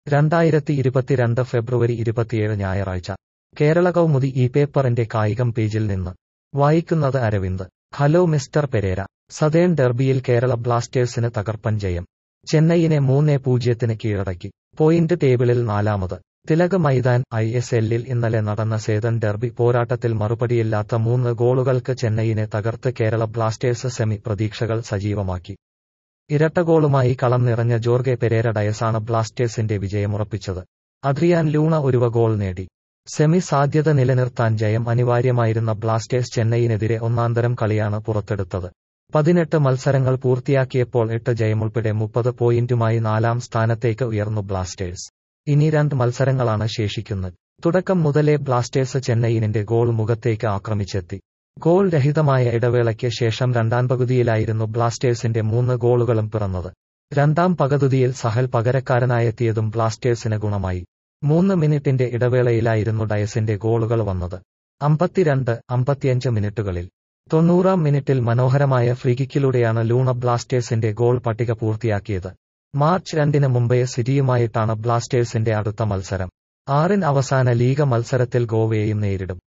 രണ്ടായിരത്തി ഇരുപത്തിരണ്ട് ഫെബ്രുവരി ഇരുപത്തിയേഴ് ഞായറാഴ്ച കേരള കൗമുദി ഈ പേപ്പറിന്റെ കായികം പേജിൽ നിന്ന് വായിക്കുന്നത് Aravind hello mister Pereira southern ഡെർബിയിൽ കേരള ബ്ലാസ്റ്റേഴ്സിന് തകർപ്പൻ ജയം ചെന്നൈയിനെ മൂന്നേ പൂജ്യത്തിന് കീഴടക്കി പോയിന്റ് ടേബിളിൽ നാലാമത് തിലക് മൈതാൻ ഐ എസ് എല്ലിൽ ഇന്നലെ നടന്ന സേതൻ ഡെർബി പോരാട്ടത്തിൽ മറുപടിയില്ലാത്ത മൂന്ന് ഗോളുകൾക്ക് ചെന്നൈയിനെ തകർത്ത് കേരള ബ്ലാസ്റ്റേഴ്സ് സെമി പ്രതീക്ഷകൾ സജീവമാക്കി ഇരട്ടഗോളുമായി കളം നിറഞ്ഞ ജോർഗെ പെരേര ഡയസാണ് ബ്ലാസ്റ്റേഴ്സിന്റെ വിജയമുറപ്പിച്ചത് അദ്രിയാൻ ലൂണ ഒരുവ ഗോൾ നേടി സെമി സാധ്യത നിലനിർത്താൻ ജയം അനിവാര്യമായിരുന്ന ബ്ലാസ്റ്റേഴ്സ് ചെന്നൈയിനെതിരെ ഒന്നാന്തരം കളിയാണ് പുറത്തെടുത്തത് പതിനെട്ട് മത്സരങ്ങൾ പൂർത്തിയാക്കിയപ്പോൾ എട്ട് ജയമുൾപ്പെടെ മുപ്പത് പോയിന്റുമായി നാലാം സ്ഥാനത്തേക്ക് ഉയർന്നു ബ്ലാസ്റ്റേഴ്സ് ഇനി രണ്ട് മത്സരങ്ങളാണ് ശേഷിക്കുന്നത് തുടക്കം മുതലേ ബ്ലാസ്റ്റേഴ്സ് ചെന്നൈയിനിന്റെ ഗോൾ മുഖത്തേക്ക് ആക്രമിച്ചെത്തി ഗോൾ രഹിതമായ ഇടവേളയ്ക്ക് ശേഷം രണ്ടാം പകുതിയിലായിരുന്നു ബ്ലാസ്റ്റേഴ്സിന്റെ മൂന്ന് ഗോളുകളും പിറന്നത് രണ്ടാം പകുതിയിൽ സഹൽ പകരക്കാരനായെത്തിയതും ബ്ലാസ്റ്റേഴ്സിന് ഗുണമായി മൂന്ന് മിനിറ്റിന്റെ ഇടവേളയിലായിരുന്നു ഡയസിന്റെ ഗോളുകൾ വന്നത് അമ്പത്തിരണ്ട് അമ്പത്തിയഞ്ച് മിനിറ്റുകളിൽ തൊണ്ണൂറാം മിനിറ്റിൽ മനോഹരമായ ഫ്രീകിക്കിലൂടെയാണ് ലൂണ ബ്ലാസ്റ്റേഴ്സിന്റെ ഗോൾ പട്ടിക പൂർത്തിയാക്കിയത് മാർച്ച് രണ്ടിന് മുംബൈ സിറ്റിയുമായിട്ടാണ് ബ്ലാസ്റ്റേഴ്സിന്റെ അടുത്ത മത്സരം ആറിന് അവസാന ലീഗ് മത്സരത്തിൽ ഗോവയെയും നേരിടും